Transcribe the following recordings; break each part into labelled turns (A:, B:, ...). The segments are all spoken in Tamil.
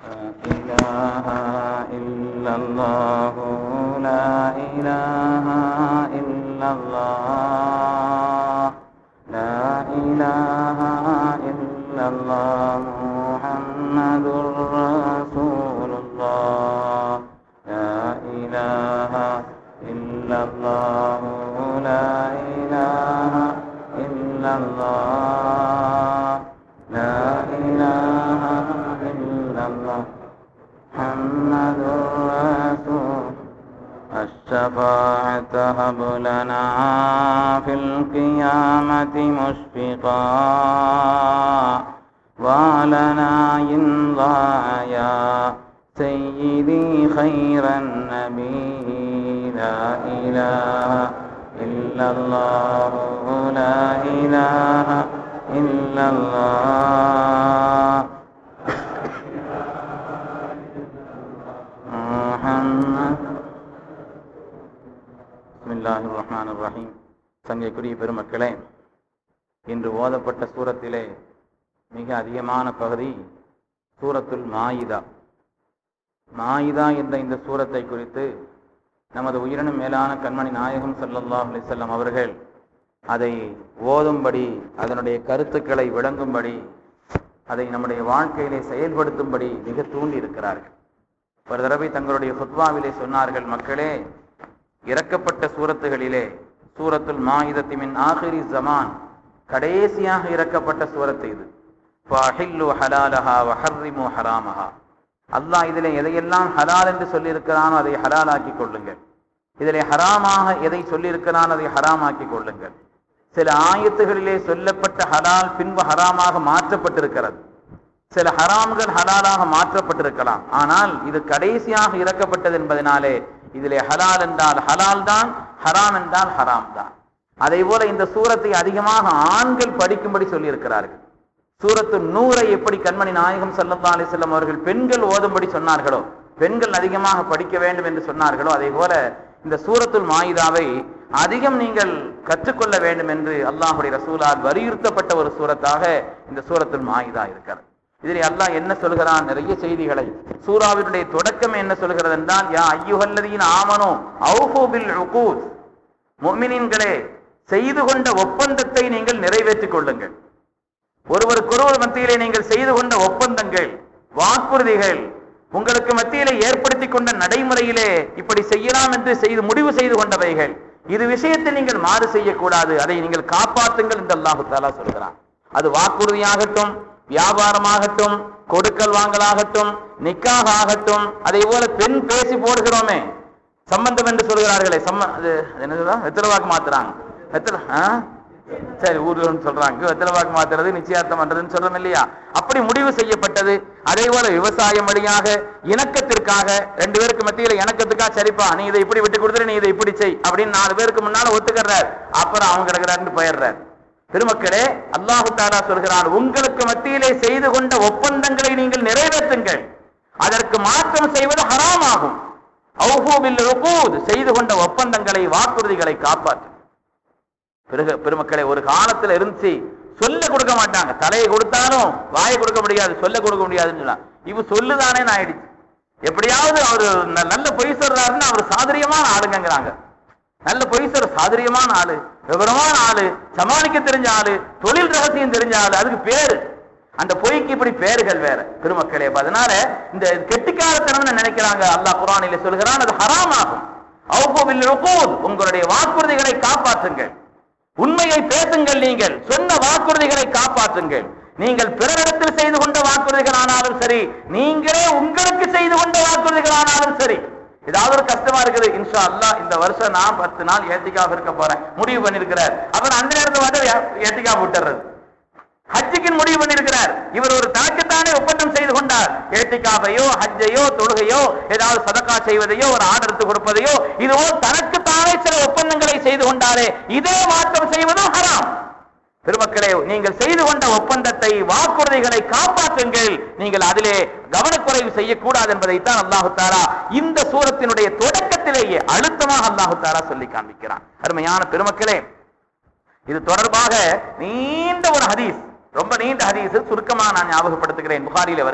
A: إله إلا الله لا إله إلا الله لا إله إلا الله محمد رسول الله لا إله إلا الله لا إله إلا الله لا إله إلا الله محمد رسول الشفاعة هب لنا في القيامة مشفقا ولنا إن يا سيدي خير النبي لا إله إلا الله لا إله إلا الله محمد பிஸ்மில்லாஹிர் ரஹ்மானிர் ரஹீம் சங்கைக்குரிய பெருமக்களே இன்று ஓதப்பட்ட சூரத்திலே மிக அதிகமான பகுதி சூரத்துல் மாயிதா மாயிதா என்ற இந்த சூரத்தை குறித்து நமது உயிரினும் மேலான கண்மணி நாயகம் ஸல்லல்லாஹு அலைஹி வஸல்லம் அவர்கள் அதை ஓதும்படி அதனுடைய கருத்துக்களை விளங்கும்படி அதை நம்முடைய வாழ்க்கையிலே செயல்படுத்தும்படி மிக தூண்டி இருக்கிறார்கள் ஒரு தடவை தங்களுடைய ஹுத்வாவிலே சொன்னார்கள் மக்களே இறக்கப்பட்ட சூரத்துகளிலே சூரத்துல் மாயுதத்தி மின் ஆஹிரி ஜமான் கடைசியாக இறக்கப்பட்ட சூரத்து இது ஃபஅஹில்லு ஹலாலஹா வஹர்ரிமு ஹராமஹா அல்லாஹ் இதிலே எதையெல்லாம் ஹலால் என்று சொல்லியிருக்கிறானோ அதை ஹலாலாக்கி கொள்ளுங்கள் இதிலே ஹராமாக எதை சொல்லியிருக்கிறானோ அதை ஹராமாக்கி கொள்ளுங்கள் சில ஆயத்துகளிலே சொல்லப்பட்ட ஹலால் பின்பு ஹராமாக மாற்றப்பட்டிருக்கிறது சில ஹராம்கள் ஹலாலாக மாற்றப்பட்டிருக்கலாம் ஆனால் இது கடைசியாக இறக்கப்பட்டது என்பதனாலே இதிலே ஹலால் என்றால் ஹலால் தான் ஹராம் என்றால் ஹராம் தான் அதே போல இந்த சூரத்தை அதிகமாக ஆண்கள் படிக்கும்படி சொல்லியிருக்கிறார்கள் சூரத்து நூரை எப்படி கண்மணி நாயகம் சல்லா அலிசல்லம் அவர்கள் பெண்கள் ஓதும்படி சொன்னார்களோ பெண்கள் அதிகமாக படிக்க வேண்டும் என்று சொன்னார்களோ அதே போல இந்த சூரத்துல் மாயிதாவை அதிகம் நீங்கள் கற்றுக்கொள்ள வேண்டும் என்று அல்லாஹுடைய ரசூலால் வலியுறுத்தப்பட்ட ஒரு சூரத்தாக இந்த சூரத்துல் மாயிதா இருக்கிறது இதில் அல்லாஹ் என்ன சொல்கிறான் நிறைய செய்திகளை சூறாவினுடைய தொடக்கம் என்ன சொல்கிறது என்றால் யா ஐயுகல்லதீன் ஆமனோ அவுஃபு பில் உகூத் முஃமினீன்களே செய்து கொண்ட ஒப்பந்தத்தை நீங்கள் நிறைவேற்றிக் கொள்ளுங்கள் ஒருவருக்கொருவர் மத்தியிலே நீங்கள் செய்து கொண்ட ஒப்பந்தங்கள் வாக்குறுதிகள் உங்களுக்கு மத்தியிலே ஏற்படுத்தி கொண்ட நடைமுறையிலே இப்படி செய்யலாம் என்று செய்து முடிவு செய்து கொண்டவைகள் இது விஷயத்தில் நீங்கள் மாறு செய்யக்கூடாது அதை நீங்கள் காப்பாற்றுங்கள் என்று அல்லாஹு தாலா சொல்கிறான் அது வாக்குறுதியாகட்டும் வியாபாரமாகட்டும் கொடுக்கல் வாங்கலாகட்டும் நிக்காக ஆகட்டும் அதே போல பெண் பேசி போடுகிறோமே சம்பந்தம் என்று சொல்கிறார்களே சம்ம அது என்னதுதான் வெத்தலை வாக்கு மாத்துறாங்க வெத்தலை ஆ? சரி ஊர்ல சொல்றாங்க வெத்தலை வாக்கு மாத்துறது நிச்சயார்த்தம் பண்றதுன்னு சொல்றோம் இல்லையா அப்படி முடிவு செய்யப்பட்டது அதே போல விவசாயம் வழியாக இணக்கத்திற்காக ரெண்டு பேருக்கு மத்தியில இணக்கத்துக்காக சரிப்பா நீ இதை இப்படி விட்டு கொடுத்துரு நீ இதை இப்படி செய் அப்படின்னு நாலு பேருக்கு முன்னால ஒத்துக்கிறார் அப்புறம் அவங்க கிடக்கிறாருன்னு போயிடுறார் பெருமக்களே அல்லாஹு தாலா சொல்கிறான் உங்களுக்கு மத்தியிலே செய்து கொண்ட ஒப்பந்தங்களை நீங்கள் நிறைவேற்றுங்கள் அதற்கு மாற்றம் செய்வது ஹராம் ஆகும் அவுஹூபில் உகூத் செய்து கொண்ட ஒப்பந்தங்களை வாக்குறுதிகளை காப்பாற்று பிறகு பெருமக்களே ஒரு காலத்துல இருந்துச்சு சொல்ல கொடுக்க மாட்டாங்க தலையை கொடுத்தாலும் வாயை கொடுக்க முடியாது சொல்ல கொடுக்க முடியாதுன்னு சொல்லலாம் இவ சொல்லுதானே ஆயிடுச்சு எப்படியாவது அவர் ந- நல்ல பொய் சொல்றாருன்னு அவர் சாதுரியமான ஆளுங்கிறாங்க நல்ல பொய் சொல்ற சாதுரியமான ஆளு விவரமான ஆளு சமாளிக்க தெரிஞ்ச ஆளு தொழில் ரகசியம் தெரிஞ்ச ஆளு அதுக்கு பேரு அந்த பொய்க்கு இப்படி பேர்கள் வேற பெருமக்களே அப்ப அதனால இந்த கெட்டிக்காரத்தனம் நினைக்கிறாங்க அல்லாஹ் குரானிலே சொல்கிறான் அது ஹராம் ஆகும் அவுகோவில் உங்களுடைய வாக்குறுதிகளை காப்பாற்றுங்கள் உண்மையை பேசுங்கள் நீங்கள் சொன்ன வாக்குறுதிகளை காப்பாற்றுங்கள் நீங்கள் பிறரிடத்தில் செய்து கொண்ட வாக்குறுதிகள் ஆனாலும் சரி நீங்களே உங்களுக்கு செய்து கொண்ட வாக்குறுதிகள் ஆனாலும் சரி ஏதாவது ஒரு கஷ்டமா இருக்குது இன்ஷா அல்லாஹ் இந்த வருஷம் நான் பத்து நாள் ஏத்திக்காக இருக்க போறேன் முடிவு பண்ணிருக்கிறார் அவர் அந்த நேரத்தில் வந்து ஏத்திக்கா விட்டுறது ஹஜ்ஜுக்கு முடிவு பண்ணியிருக்கிறார் இவர் ஒரு தனக்குத்தானே ஒப்பந்தம் செய்து கொண்டார் ஏத்திக்காவையோ ஹஜ்ஜையோ தொழுகையோ ஏதாவது சதக்கா செய்வதையோ ஒரு ஆர்டர் எடுத்து கொடுப்பதையோ இதுவோ தனக்குத்தானே சில ஒப்பந்தங்களை செய்து கொண்டாரே இதே மாற்றம் செய்வதும் ஹராம் பெருமக்களே நீங்கள் செய்து கொண்ட ஒப்பந்தத்தை வாக்குறுதிகளை காப்பாற்றுங்கள் நீங்கள் அதிலே கவனக்குறைவு செய்யக்கூடாது என்பதைத்தான் அல்லாஹு தாலா இந்த சூரத்தினுடைய தொடக்கத்திலேயே அழுத்தமாக அல்லாஹு தாலா சொல்லி காண்பிக்கிறான் அருமையான பெருமக்களே இது தொடர்பாக நீண்ட ஒரு ஹதீஸ் ரொம்ப நீண்ட ஹதீஸ் சுருக்கமாக நான் ஞாபகப்படுத்துகிறேன் புகாரியில வருகிறது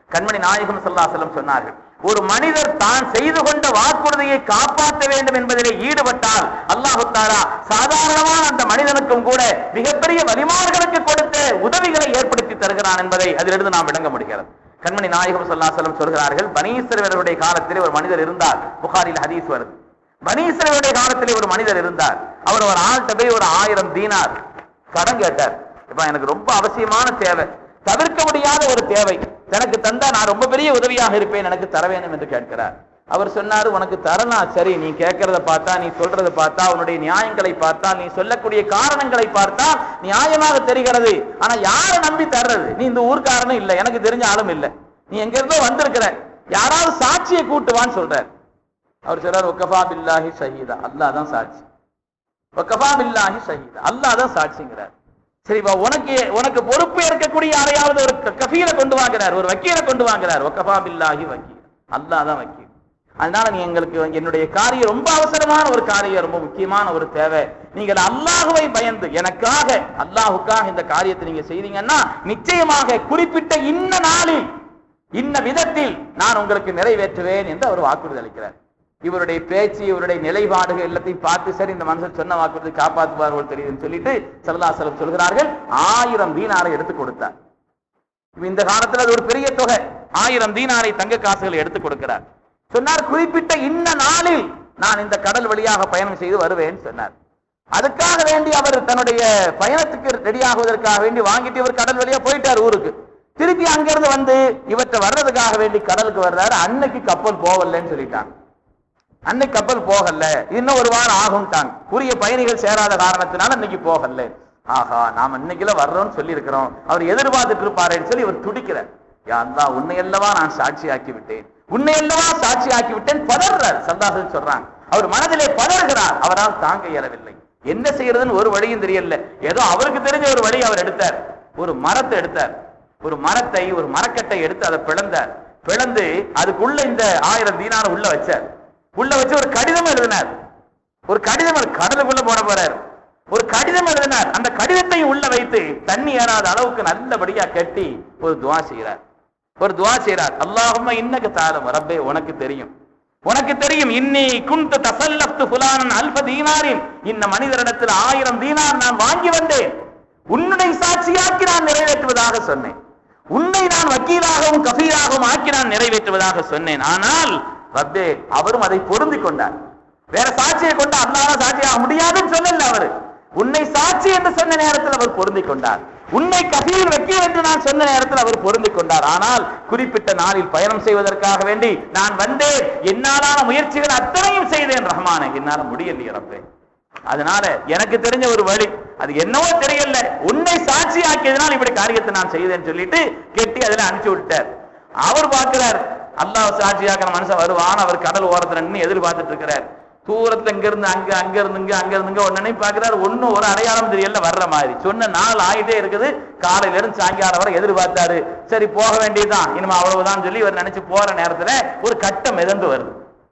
A: கண்மணி நாயகம் ஸல்லல்லாஹு சொன்னார்கள் ஒரு மனிதர் தான் செய்து கொண்ட வாக்குறுதியை காப்பாற்ற வேண்டும் என்பதிலே ஈடுபட்டால் அல்லாஹு தாலா சாதாரணமான அந்த மனிதனுக்கும் கூட மிகப்பெரிய வலிமார்களுக்கு கொடுத்த உதவிகளை ஏற்படுத்தி தருகிறான் என்பதை அதிலிருந்து நாம் விளங்க முடிகிறது கண்மணி நாயகம் ஸல்லல்லாஹு சொல்கிறார்கள் பனீஸ்வரருடைய காலத்திலே ஒரு மனிதர் இருந்தார் புகாரில் ஹதீஸ் வருது பனீஸ்வரருடைய காலத்திலே ஒரு மனிதர் இருந்தார் அவர் ஒரு ஆள்கிட்ட போய் ஒரு ஆயிரம் தீனார் கடன் கேட்டார் இப்ப எனக்கு ரொம்ப அவசியமான தேவை தவிர்க்க முடியாத ஒரு தேவை எனக்கு தந்தா நான் ரொம்ப பெரிய உதவியாக இருப்பேன் எனக்கு தர வேண்டும் என்று கேட்கிறார் அவர் சொன்னாரு உனக்கு தரலாம் சரி நீ கேட்கறத பார்த்தா நீ சொல்றத பார்த்தா உன்னுடைய நியாயங்களை பார்த்தா நீ சொல்லக்கூடிய காரணங்களை பார்த்தா நியாயமாக தெரிகிறது ஆனா யாரை நம்பி தர்றது நீ இந்த ஊர்க்காரனும் இல்ல எனக்கு தெரிஞ்ச ஆளும் இல்ல நீ எங்க இருந்தோ வந்திருக்கிற யாராவது சாட்சியை கூட்டுவான்னு சொல்றார் அவர் சொல்றார் ஒக்கஃபா பில்லாஹி ஷஹீதா அல்லாஹ் தான் சாட்சி ஒக்கஃபா பில்லாஹி ஷஹீதா அல்லாஹ் தான் சாட்சிங்கிறார் சரிப்பா உனக்கு உனக்கு பொறுப்பு இருக்கக்கூடிய யாரையாவது ஒரு க- கஃபீலை கொண்டு வாங்குறார் ஒரு வக்கீலை கொண்டு வாங்குறார் ஒக்கஃபா பில்லாஹி வக்கீல் அல்லாஹ் தான் வக்கீல் அதனால நீ எங்களுக்கு என்னுடைய காரியம் ரொம்ப அவசரமான ஒரு காரியம் ரொம்ப முக்கியமான ஒரு தேவை நீங்கள் அல்லாஹுவை பயந்து எனக்காக அல்லாஹுக்காக இந்த காரியத்தை நீங்க செய்தீங்கன்னா நிச்சயமாக குறிப்பிட்ட இன்ன நாளில் இன்ன விதத்தில் நான் உங்களுக்கு நிறைவேற்றுவேன் என்று அவர் வாக்குறுதி அளிக்கிறார் இவருடைய பேச்சு இவருடைய நிலைப்பாடுகள் எல்லாத்தையும் பார்த்து சரி இந்த மனுஷன் சொன்ன வாக்குறுதி காப்பாற்றுவார்கள் தெரியுதுன்னு சொல்லிட்டு சல்லாசலம் சொல்கிறார்கள் ஆயிரம் தீனாரை எடுத்து கொடுத்தார் இப்ப இந்த காலத்துல அது ஒரு பெரிய தொகை ஆயிரம் தீனாரை தங்க காசுகளை எடுத்து கொடுக்கிறார் சொன்னார் குறிப்பிட்ட இன்ன நாளில் நான் இந்த கடல் வழியாக பயணம் செய்து வருவேன் சொன்னார் அதுக்காக வேண்டி அவர் தன்னுடைய பயணத்துக்கு ரெடியாகுவதற்காக வேண்டி வாங்கிட்டு இவர் கடல் வழியா போயிட்டார் ஊருக்கு திருப்பி அங்கிருந்து வந்து இவற்றை வர்றதுக்காக வேண்டி கடலுக்கு வர்றாரு அன்னைக்கு கப்பல் போகலன்னு சொல்லிட்டாங்க அன்னைக்கு கப்பல் போகல இன்னும் ஒரு வாரம் ஆகும்ட்டாங்க உரிய பயணிகள் சேராத காரணத்தினால இன்னைக்கு போகல ஆஹா நாம இன்னைக்குல வர்றோம்னு சொல்லி இருக்கிறோம் அவர் எதிர்பார்த்துட்டு இருப்பாருன்னு சொல்லி இவர் துடிக்கிறார் யா அல்லாஹ் உன்னை அல்லவா நான் சாட்சியாக்கி விட்டேன் உன்னை அல்லவா சாட்சியாக்கி விட்டேன் பதறார் சந்தாசன் சொல்றாங்க அவர் மனதிலே பதறுகிறார் அவரால் தாங்க இயலவில்லை என்ன செய்யறதுன்னு ஒரு வழியும் தெரியல ஏதோ அவருக்கு தெரிஞ்ச ஒரு வழி அவர் எடுத்தார் ஒரு மரத்தை எடுத்தார் ஒரு மரத்தை ஒரு மரக்கட்டை எடுத்து அதை பிளந்தார் பிளந்து அதுக்குள்ள இந்த ஆயிரம் தீனார உள்ள வச்சார் உள்ள வச்சு ஒரு கடிதம் எழுதினார் ஒரு கடிதம் எழு- கடலுக்குள்ள போட போறார் ஒரு கடிதம் எழுதினார் அந்த கடிதத்தையும் உள்ள வைத்து தண்ணி ஏறாத அளவுக்கு நல்லபடியா கட்டி ஒரு துவா செய்கிறார் ஒரு துவா செய்கிறார் அல்லாஹும்ம இன்னக்கு தாலம் ரப்பே உனக்கு தெரியும் உனக்கு தெரியும் இன்னி குந்து தசல்லப்து புலானன் அல்ப தீனாரின் இந்த மனிதரிடத்தில் ஆயிரம் தீனார் நான் வாங்கி வந்தேன் உன்னுடைய சாட்சியாக்கி நான் நிறைவேற்றுவதாக சொன்னேன் உன்னை நான் வக்கீலாகவும் கபீராகவும் ஆக்கி நான் நிறைவேற்றுவதாக சொன்னேன் ஆனால் ரப்பே அவரும் அதை பொருந்திக் கொண்டார் வேற சாட்சியை கொண்டு அல்லாத சாட்சியாக முடியாதுன்னு சொல்லல அவரு உன்னை சாட்சி என்று சொன்ன நேரத்தில் அவர் பொருந்திக் கொண்டார் உன்னை கபீர் வக்கீல் என்று நான் சொன்ன நேரத்தில் அவர் பொருந்திக் கொண்டார் ஆனால் குறிப்பிட்ட நாளில் பயணம் செய்வதற்காக வேண்டி நான் வந்தேன் என்னாலான முயற்சிகள் அத்தனையும் செய்தேன் ரஹ்மானே என்னால முடியலையே ரப்பே அதனால எனக்கு தெரிஞ்ச ஒரு வழி அது என்னவோ தெரியல உன்னை சாட்சி ஆக்கியதனால் இப்படி காரியத்தை நான் செய்தேன்னு சொல்லிட்டு கெட்டி அதுல அனுப்பிச்சு விட்டார் அவர் பார்க்கிறார் அல்லாஹ் சாட்சியாக்கிற மனுஷன் வருவான் அவர் கடல் ஓரத்துல நின்னு எதிர்பார்த்துட்டு இருக்கிறார் தூரத்துல இங்க இருந்து அங்க அங்க இருந்து இங்க அங்க இருந்து இங்க உடனே பாக்குறாரு ஒண்ணும் ஒரு அடையாளம் தெரியல வர்ற மாதிரி சொன்ன நாள் ஆயிட்டே இருக்குது காலையில இருந்து சாயங்காலம் வரை எதிர்பார்த்தாரு சரி போக வேண்டியதுதான் இனிமே அவ்வளவுதான் சொல்லி இவர் நினைச்சு போற நேரத்துல ஒரு கட்டம் மிதந்து வருது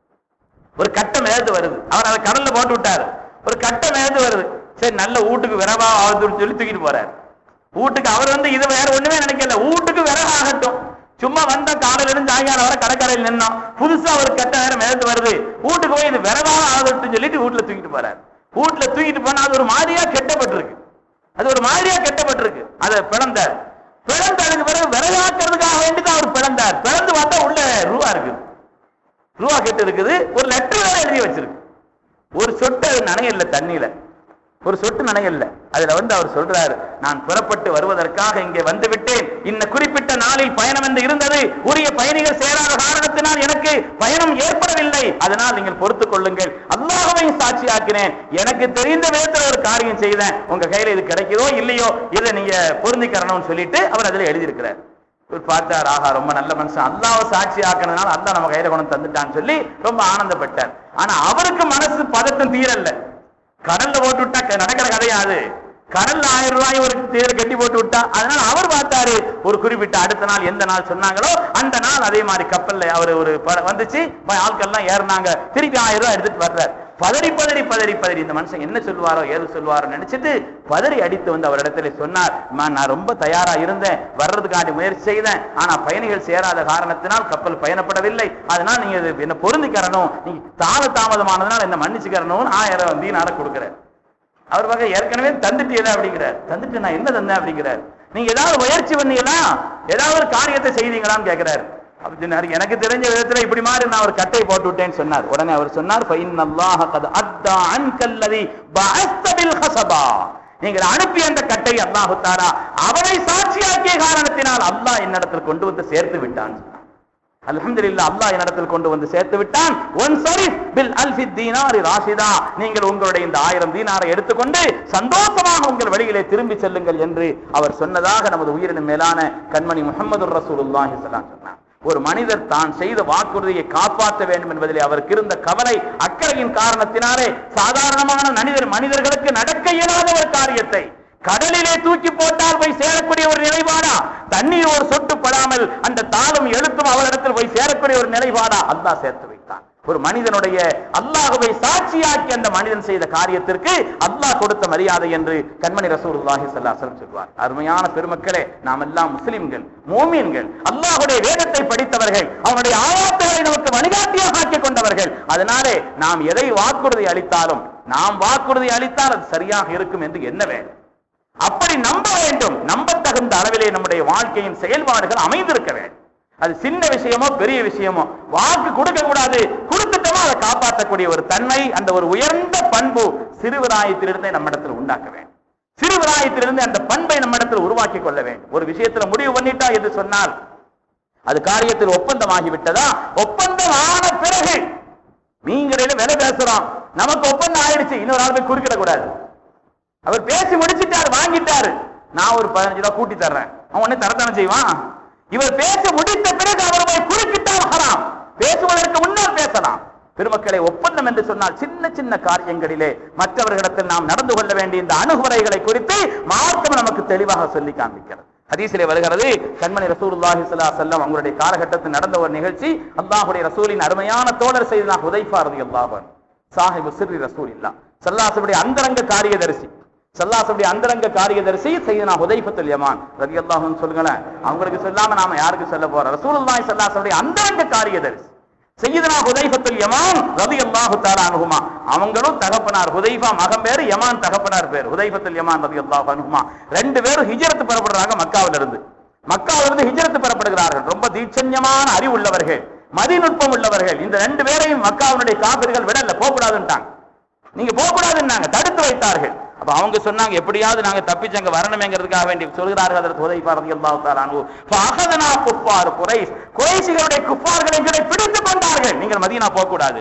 A: ஒரு கட்டம் மிதந்து வருது அவர் அதை கடல்ல போட்டு விட்டாரு ஒரு கட்டம் மிதந்து வருது சரி நல்ல வீட்டுக்கு விரவா ஆகுதுன்னு சொல்லி தூக்கிட்டு போறாரு வீட்டுக்கு அவர் வந்து இது வேற ஒண்ணுமே நினைக்கல வீட்டுக்கு விறகு ஆகட்டும் சும்மா வந்த காலையில இருந்து சாயங்காலம் வர கடற்கரையில் நின்னோம் புதுசா ஒரு கட்டம் வேற மிதந்து வருது வீட்டுக்கு போய் இது விரவா ஆகட்டும்னு சொல்லிட்டு வீட்டுல தூக்கிட்டு போறாரு வீட்டுல தூக்கிட்டு போனா அது ஒரு மாதிரியா கெட்டப்பட்டிருக்கு அது ஒரு மாதிரியா கெட்டப்பட்டிருக்கு அதை பிளந்தார் பிளந்ததுக்கு பிறகு விறகாக்குறதுக்காக வேண்டி தான் அவர் பிளந்தார் பிளந்து பார்த்தா உள்ள ரூபா இருக்குது ரூபா கெட்டு இருக்குது ஒரு லெட்டர் வேற எழுதி வச்சிருக்கு ஒரு சொட்டு அது நனையல தண்ணியில ஒரு சொட்டு நனையல அதுல வந்து அவர் சொல்றாரு நான் புறப்பட்டு வருவதற்காக இங்கே வந்து விட்டேன் இந்த குறிப்பிட்ட நாளில் பயணம் என்று இருந்தது உரிய பயணிகள் சேராத காரணத்தினால் எனக்கு பயணம் ஏற்படவில்லை அதனால் நீங்கள் பொறுத்துக் கொள்ளுங்கள் அல்லாஹ்வையும் சாட்சியாக்கினேன் எனக்கு தெரிந்த விதத்தில் ஒரு காரியம் செய்தேன் உங்க கையில இது கிடைக்குதோ இல்லையோ இதை நீங்க பொருந்திக்கிறணும்னு சொல்லிட்டு அவர் அதுல எழுதியிருக்கிறார் இவர் பார்த்தார் ஆஹா ரொம்ப நல்ல மனுஷன் அல்லாஹ் சாட்சி ஆக்கினதுனால அல்லாஹ் நம்ம கையில கொண்டு வந்து தந்துட்டான்னு சொல்லி ரொம்ப ஆனந்தப்பட்டார் ஆனா அவருக்கு மனசு பதட்டம் தீரல்ல கடல்ல போட்டு விட்டா க- நடக்கிற கதையா அது கடல்ல ஆயிரம் ரூபாய் ஒரு தேர் கட்டி போட்டு விட்டா அதனால அவர் பார்த்தாரு ஒரு குறிப்பிட்ட அடுத்த நாள் எந்த நாள் சொன்னாங்களோ அந்த நாள் அதே மாதிரி கப்பல்ல அவர் ஒரு ப- வந்துச்சு ப- ஆட்கள்லாம் ஏறினாங்க திருப்பி ஆயிரம் ரூபாய் எடுத்துட்டு வர்றார் பதறி பதறி பதறி பதறி இந்த மனுஷன் என்ன சொல்லுவாரோ ஏது சொல்லுவாரோ நினைச்சிட்டு பதறி அடித்து வந்து அவரிடத்துல சொன்னார் "அம்மா, நான் ரொம்ப தயாரா இருந்தேன் வர்றதுக்காண்டி முயற்சி செய்தேன் ஆனா பயணிகள் சேராத காரணத்தினால் கப்பல் பயணப்படவில்லை அதனால் நீங்க இது என்ன பொருந்திக்கிறணும் நீங்க தாம தாமதமானதுனால என்ன மன்னிச்சுக்கிறணும் ஆயிரம் தீனார கொடுக்குறேன் அவர் வகை ஏற்கனவே தந்துட்டீங்க அப்படிங்கிறார் தந்துட்டு நான் என்ன தந்தேன் அப்படிங்கிறார் நீங்க ஏதாவது முயற்சி பண்ணீங்களா ஏதாவது ஒரு காரியத்தை செய்தீங்களான்னு கேட்கிறார் அப்ப சொன்னாரு எனக்கு தெரிஞ்ச விதத்துல இப்படி மாதிரி நான் ஒரு கட்டை போட்டு விட்டேன்னு சொன்னார் உடனே அவர் சொன்னார் "ஃபைன் அல்லாஹ கத் அத்தா அன்கல்லதி பஅஸ்த பில் ஹஸபா." நீங்கள் அனுப்பிய அந்த கட்டை அல்லாஹு தாரா அவரை சாட்சியாக்கிய காரணத்தினால் அல்லாஹ் என்னிடத்தில் கொண்டு வந்து சேர்த்து விட்டான் அல்ஹம்துலில்லாஹ் அல்லாஹ் என்னிடத்தில் கொண்டு வந்து சேர்த்து விட்டான் ஒன் சரிஃப் பில் அல்ஃபி தீனாரி ராஷிதா நீங்கள் உங்களுடைய இந்த ஆயிரம் தீனாரை எடுத்துக்கொண்டு சந்தோஷமாக உங்கள் வழியிலே திரும்பி செல்லுங்கள் என்று அவர் சொன்னதாக நமது உயிரினும் மேலான கண்மணி முகமது ரசூலுல்லாஹி ஸல்லல்லாஹு அலைஹி வஸல்லம் ஒரு மனிதர் தான் செய்த வாக்குறுதியை காப்பாற்ற வேண்டும் என்பதிலே அவருக்கு இருந்த கவலை அக்கறையின் காரணத்தினாலே சாதாரணமான மனிதர் மனிதர்களுக்கு நடக்க இயலாத ஒரு காரியத்தை கடலிலே தூக்கி போட்டால் போய் சேரக்கூடிய ஒரு நிலைப்பாடா தண்ணீர் ஒரு சொட்டு படாமல் அந்த தாளும் எழுத்தும் அவரிடத்தில் போய் சேரக்கூடிய ஒரு நிலைப்பாடா அல்லாஹ் சேர்த்து வைத்தான் ஒரு மனிதனுடைய அல்லாஹுவை சாட்சியாக்கி அந்த மனிதன் செய்த காரியத்திற்கு அல்லாஹ் கொடுத்த மரியாதை என்று கண்மணி ரசூலுல்லாஹி ஸல்லல்லாஹு அலைஹி வஸல்லம் சொல்வார் அருமையான பெருமக்களே நாம் எல்லாம் முஸ்லிம்கள் மூமின்கள் அல்லாஹ்வுடைய வேதத்தை படித்தவர்கள் அவனுடைய ஆயாத்துகளை நமக்கு வழிகாட்டியாக ஆக்கிக் கொண்டவர்கள் அதனாலே நாம் எதை வாக்குறுதி அளித்தாலும் நாம் வாக்குறுதி அளித்தால் அது சரியாக இருக்கும் என்று எண்ண வேண்டும் அப்படி நம்ப வேண்டும் நம்பத்தகுந்த அளவிலே நம்முடைய வாழ்க்கையின் செயல்பாடுகள் அமைந்திருக்க வேண்டும் அது சின்ன விஷயமோ பெரிய விஷயமோ வாக்கு கொடுக்க கூடாது கொடுத்துட்டோமோ அதை காப்பாற்றக்கூடிய ஒரு தன்மை அந்த ஒரு உயர்ந்த பண்பு சிறுவிராயத்திலிருந்தே நம்மிடத்தில் உண்டாக்க வேண்டும் சிறுவிராயத்திலிருந்து அந்த பண்பை நம்மிடத்தில் உருவாக்கி கொள்ள வேண்டும் ஒரு விஷயத்துல முடிவு பண்ணிட்டா என்று சொன்னால் அது காரியத்தில் ஒப்பந்தமாகி விட்டதா ஒப்பந்தம் ஆன பிறகு நீங்க விலை பேசுறோம் நமக்கு ஒப்பந்தம் ஆயிடுச்சு இன்னொரு ஆள் போய் குறுக்கிட கூடாது அவர் பேசி முடிச்சிட்டாரு வாங்கிட்டாரு நான் ஒரு பதினஞ்சு ரூபா கூட்டி தர்றேன் அவன் உடனே தரத்தானே செய்வான் இவர் பேச முடித்த பிறகு அவர் போய் குறுக்கிட்டால் ஹராம் பேசுவதற்கு முன்னால் பேசலாம் பெருமக்களை ஒப்பந்தம் என்று சொன்னால் சின்ன சின்ன காரியங்களிலே மற்றவர்களிடத்தில் நாம் நடந்து கொள்ள வேண்டிய இந்த அணுகுமுறைகளை குறித்து மார்க்கம் நமக்கு தெளிவாக சொல்லி காண்பிக்கிறது ஹதீஸிலே வருகிறது கண்மணி ரசூலுல்லாஹி ஸல்லல்லாஹு அலைஹி வஸல்லம் அவங்களுடைய காலகட்டத்தில் நடந்த ஒரு நிகழ்ச்சி அல்லாஹ்வுடைய ரசூலின் அருமையான தோழர் செய்தனா ஹுதைஃபா ரலியல்லாஹு அன்ஹு சாஹிபு சிர்ரி ரசூலில்லா சல்லாசபுடைய அந்தரங்க காரியதரிசி சல்லாசபுடைய அந்தரங்க காரியதரிசி செய்தனா ஹுதைஃபத்துல் யமான் ரலியல்லாஹு அன்ஹு சொல்லுங்களேன் அவங்களுக்கு சொல்லாம நாம யாருக்கு சொல்ல போறோம் ரசூலுல்லாஹி ஸல்லல்லாஹு அந்தரங்க காரியதரிசி செய்யதனா ஹுதைஃபத்துல் யமான் ரலியல்லாஹு தஆலா அன்ஹுமா அவங்களும் தகப்பனார் ஹுதைஃபா மகன் பேரு யமான் தகப்பனார் பேர் ஹுதைஃபத்துல் யமான் ரலியல்லாஹு அன்ஹுமா ரெண்டு பேரும் ஹிஜ்ரத் புறப்படுறாங்க மக்காவில இருந்து மக்காவில இருந்து ஹிஜ்ரத் புறப்படுகிறார்கள் ரொம்ப தீட்சண்யமான அறிவு உள்ளவர்கள் மதிநுட்பம் உள்ளவர்கள் இந்த ரெண்டு பேரையும் மக்காவினுடைய காபிர்கள் விடல போகக்கூடாதுன்ட்டாங்க நீங்க போகக்கூடாதுன்னாங்க தடுத்து வைத்தார்கள் அப்ப அவங்க சொன்னாங்க எப்படியாவது நாங்க தப்பிச்சு அங்க வரணுமேங்கிறதுக்காக வேண்டி சொல்கிறார்கள் அதற்கு உதவி பாரதி அல்லாஹாலு குப்பார் குறைஸ் குறைசிகளுடைய குப்பார்கள் எங்களை பிடித்து கொண்டார்கள் நீங்கள் மதீனா போக கூடாது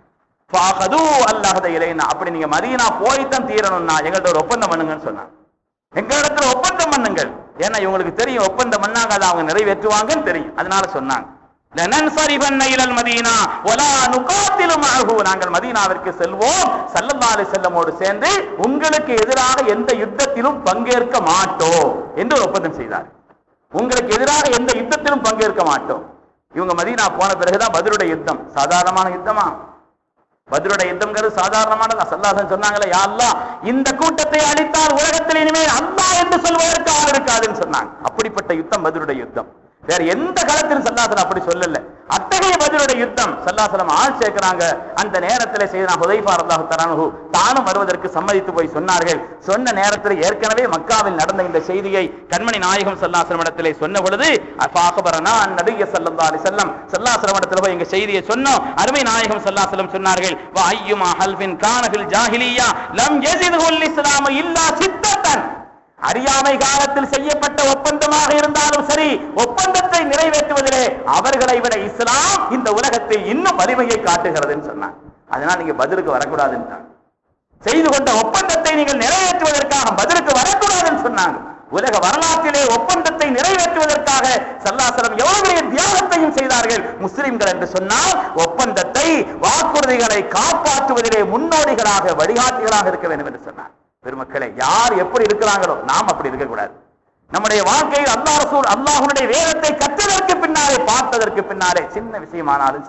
A: ஃபாகது அல்லாஹத இலைனா அப்படி நீங்க மதீனா போய்த்தான் தீரணும்னா எங்கள்ட்ட ஒரு ஒப்பந்தம் பண்ணுங்கன்னு சொன்னாங்க எங்களிடத்துல ஒப்பந்தம் பண்ணுங்கள் ஏன்னா இவங்களுக்கு தெரியும் ஒப்பந்தம் பண்ணாங்க அதை அவங்க நிறைவேற்றுவாங்கன்னு தெரியும் அதனால சொன்னாங்க லனன்சரிபன்ன இலல் மதீனா வலா நுகாத்திலு மஅஹு நாங்கள் மதீனாவிற்கு செல்வோம் ஸல்லல்லாஹு அலைஹி வஸல்லமோடு சேர்ந்து உங்களுக்கு எதிராக எந்த யுத்தத்திலும் பங்கேற்க மாட்டோம் என்று ஒரு ஒப்பந்தம் செய்தார் உங்களுக்கு எதிராக எந்த யுத்தத்திலும் பங்கேற்க மாட்டோம் இவங்க மதீனா போன பிறகுதான் பதிலுடைய யுத்தம் சாதாரணமான யுத்தமா பதிலுடைய யுத்தம்ங்கிறது சாதாரணமானதா சல்லாசன் சொன்னாங்களே யா அல்லாஹ் இந்த கூட்டத்தை அழித்தால் உலகத்தில் இனிமேல் அல்லாஹ் என்று சொல்வதற்கு ஆள் இருக்காதுன்னு சொன்னாங்க அப்படிப்பட்ட யுத்தம் பதிலுடைய யுத்தம் வேற எந்த காலத்திலும் சல்லாசலம் அப்படி சொல்லல அத்தகைய பதிலுடைய யுத்தம் சல்லாசலம் ஆள் சேர்க்கிறாங்க அந்த நேரத்தில் செய்தனா ஹுதைஃபா ரல்லாஹு தரானு தானும் வருவதற்கு சம்மதித்து போய் சொன்னார்கள் சொன்ன நேரத்தில் ஏற்கனவே மக்காவில் நடந்த இந்த செய்தியை கண்மணி நாயகம் சல்லாசலம் இடத்திலே சொன்ன பொழுது பாகபரனா நபிய சல்லா அலி செல்லம் சல்லாசலம் இடத்துல போய் எங்க செய்தியை சொன்னோம் அருமை நாயகம் சல்லாசலம் சொன்னார்கள் வா ஐயுமா ஹல்பின் கானகில் ஜாஹிலியா லம் யஸிதுல் இஸ்லாம இல்லா சித்தத்தன் அறியாமை காலத்தில் செய்யப்பட்ட ஒப்பந்தமாக இருந்தாலும் சரி ஒப்பந்தத்தை நிறைவேற்றுவதிலே அவர்களை விட இஸ்லாம் இந்த உலகத்தில் இன்னும் வலிமையை காட்டுகிறதுன்னு சொன்னாங்க அதனால் நீங்க பதிலுக்கு வரக்கூடாதுன்னு செய்து கொண்ட ஒப்பந்தத்தை நீங்கள் நிறைவேற்றுவதற்காக பதிலுக்கு வரக்கூடாதுன்னு சொன்னாங்க உலக வரலாற்றிலே ஒப்பந்தத்தை நிறைவேற்றுவதற்காக சல்லாசலம் எவ்வளவு பெரிய தியாகத்தையும் செய்தார்கள் முஸ்லிம்கள் என்று சொன்னால் ஒப்பந்தத்தை வாக்குறுதிகளை காப்பாற்றுவதிலே முன்னோடிகளாக வழிகாட்டிகளாக இருக்க வேண்டும் என்று சொன்னார் பெருமக்களே யார் எப்படி இருக்கிறாங்களோ நாம் அப்படி இருக்கக்கூடாது நம்முடைய வாழ்க்கையில் அல்லாஹ் ரசூல் அல்லாஹ்வுடைய வேதத்தை கற்றதற்கு பின்னாலே பார்த்ததற்கு பின்னாலே சின்ன விஷயமானாலும் சரி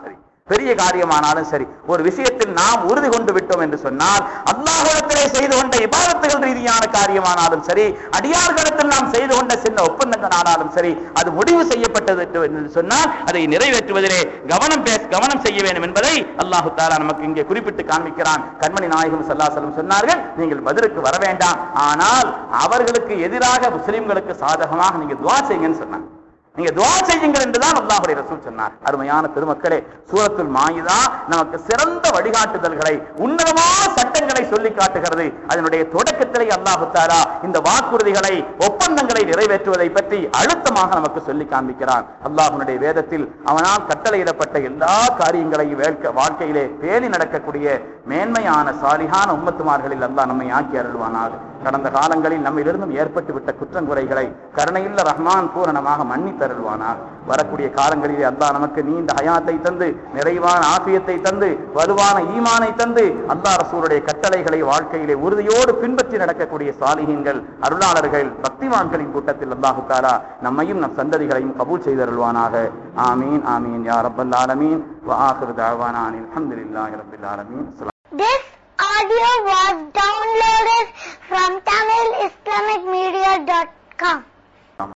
A: பெரிய காரியமானாலும் சரி ஒரு விஷயத்தில் நாம் உறுதி கொண்டு விட்டோம் என்று சொன்னால் அல்லாஹிடத்திலே செய்து கொண்ட இபாதத்துகள் ரீதியான காரியமானாலும் சரி அடியார்களிடத்தில் நாம் செய்து கொண்ட சின்ன ஒப்பந்தங்கள் ஆனாலும் சரி அது முடிவு செய்யப்பட்டது என்று சொன்னால் அதை நிறைவேற்றுவதிலே கவனம் பேச கவனம் செய்ய வேண்டும் என்பதை அல்லாஹு தாலா நமக்கு இங்கே குறிப்பிட்டு காண்பிக்கிறான் கண்மணி நாயகம் சல்லாசலம் சொன்னார்கள் நீங்கள் பதிலுக்கு வர வேண்டாம் ஆனால் அவர்களுக்கு எதிராக முஸ்லிம்களுக்கு சாதகமாக நீங்க துவா செய்யுங்கன்னு சொன்னாங்க நீங்க துவா செய்யுங்கள் என்றுதான் அல்லாஹுடைய ரசூல் சொன்னார் அருமையான பெருமக்களே சூரத்துல் மாயிதா நமக்கு சிறந்த வழிகாட்டுதல்களை உன்னதமான சட்டங்களை சொல்லி காட்டுகிறது அதனுடைய தொடக்கத்திலே அல்லாஹு தாரா இந்த வாக்குறுதிகளை ஒப்பந்தங்களை நிறைவேற்றுவதை பற்றி அழுத்தமாக நமக்கு சொல்லி காண்பிக்கிறான் அல்லாஹுடைய வேதத்தில் அவனால் கட்டளையிடப்பட்ட எல்லா காரியங்களையும் வேட்க வாழ்க்கையிலே பேணி நடக்கக்கூடிய மேன்மையான சாலிகான உம்மத்துமார்களில் அல்லாஹ் நம்மை ஆக்கி அருள்வானாக கடந்த காலங்களில் நம்மிலிருந்தும் ஏற்பட்டு விட்ட குற்றங்குறைகளை கருணையுள்ள ரஹ்மான் பூரணமாக மன்னித்து தருள்வானார் வரக்கூடிய காலங்களிலே அல்லாஹ் நமக்கு நீண்ட ஹயாத்தை தந்து நிறைவான ஆசியத்தை தந்து வலுவான ஈமானை தந்து அல்லாஹ் ரசூலுடைய கட்டளைகளை வாழ்க்கையிலே உறுதியோடு பின்பற்றி நடக்கக்கூடிய சாலிகங்கள் அருளாளர்கள் பக்திமான்களின் கூட்டத்தில் அல்லாஹு தாலா நம்மையும் நம் சந்ததிகளையும் கபூல் செய்தருள்வானாக ஆமீன் ஆமீன் யா ரப்பல் ஆலமீன் வ ஆகிரு தஅவானா அனில் ஹம்துலில்லாஹி ரப்பில் ஆலமீன்
B: This audio was downloaded from TamilIslamicMedia.com.